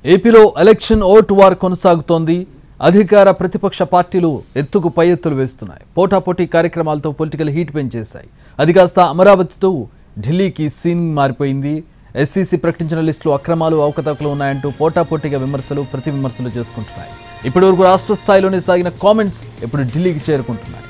ఏపీలో election vote war కొనసాగుతోంది అధికార ప్రతిపక్ష పార్టీలు ఎత్తుకు పై ఎత్తులు వేస్తున్నాయి పోటాపోటీ కార్యక్రమాలతో పొలిటికల్ హీట్ పెంచేశాయి అది కాస్త అమరావతితో ఢిల్లీకి సీన్ మారిపోయింది ఎస్సీసీ ప్రకటించిన లిస్టులో అక్రమాలు అవకతవకలు ఉన్నాయంటూ పోటాపోటీగా విమర్శలు ప్రతి విమర్శలు చేసుకుంటున్నాయి ఇప్పటివరకు రాష్ట్ర స్థాయిలోనే సాగిన కామెంట్స్ ఇప్పుడు ఢిల్లీకి చేరుకుంటున్నాయి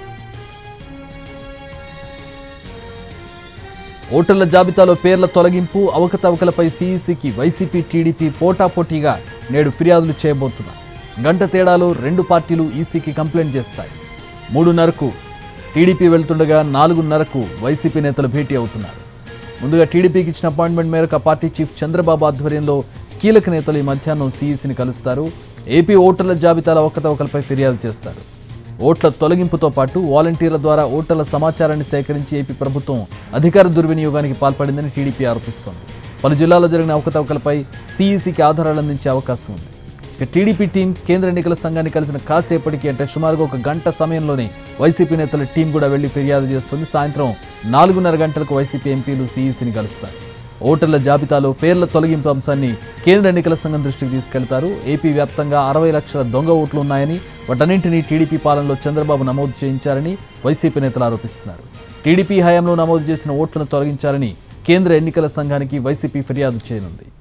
ఓటర్ల జాబితాలో పేర్ల తొలగింపు అవకతవకలపై సీఈసీకి వైసీపీ టీడీపీ పోటాపోటీగా నేడు ఫిర్యాదులు చేయబోతున్నారు గంట తేడాలో రెండు పార్టీలు ఈసీకి కంప్లైంట్ చేస్తాయి మూడున్నరకు టీడీపీ వెళ్తుండగా నాలుగున్నరకు వైసీపీ నేతలు భేటీ అవుతున్నారు ముందుగా టీడీపీకి ఇచ్చిన అపాయింట్మెంట్ మేరకు ఆ పార్టీ చీఫ్ చంద్రబాబు ఆధ్వర్యంలో కీలక నేతలు ఈ మధ్యాహ్నం సీఈసీని కలుస్తారు ఏపీ ఓటర్ల జాబితాల అవకతవకలపై ఫిర్యాదు చేస్తారు ఓట్ల తొలగింపుతో పాటు వాలంటీర్ల ద్వారా ఓటర్ల సమాచారాన్ని సేకరించి ఏపీ ప్రభుత్వం అధికార దుర్వినియోగానికి పాల్పడిందని టీడీపీ ఆరోపిస్తోంది పలు జిల్లాల్లో జరిగిన అవకతవకలపై సీఈసీకి ఆధారాలు అందించే అవకాశం ఉంది ఇక టీడీపీ టీం కేంద్ర ఎన్నికల సంఘాన్ని కలిసిన కాసేపటికి అంటే సుమారుగా ఒక గంట సమయంలోనే వైసీపీ నేతల టీం కూడా వెళ్లి ఫిర్యాదు చేస్తుంది సాయంత్రం నాలుగున్నర గంటలకు వైసీపీ ఎంపీలు సీఈసీని కలుస్తారు ఓటర్ల జాబితాలో పేర్ల తొలగింపు అంశాన్ని కేంద్ర ఎన్నికల సంఘం దృష్టికి తీసుకెళ్తారు ఏపీ వ్యాప్తంగా అరవై లక్షల దొంగ ఓట్లు ఉన్నాయని వాటన్నింటినీ టీడీపీ పాలనలో చంద్రబాబు నమోదు చేయించారని వైసీపీ నేతలు ఆరోపిస్తున్నారు టీడీపీ హయాంలో నమోదు చేసిన ఓట్లను తొలగించాలని కేంద్ర ఎన్నికల సంఘానికి వైసీపీ ఫిర్యాదు చేయనుంది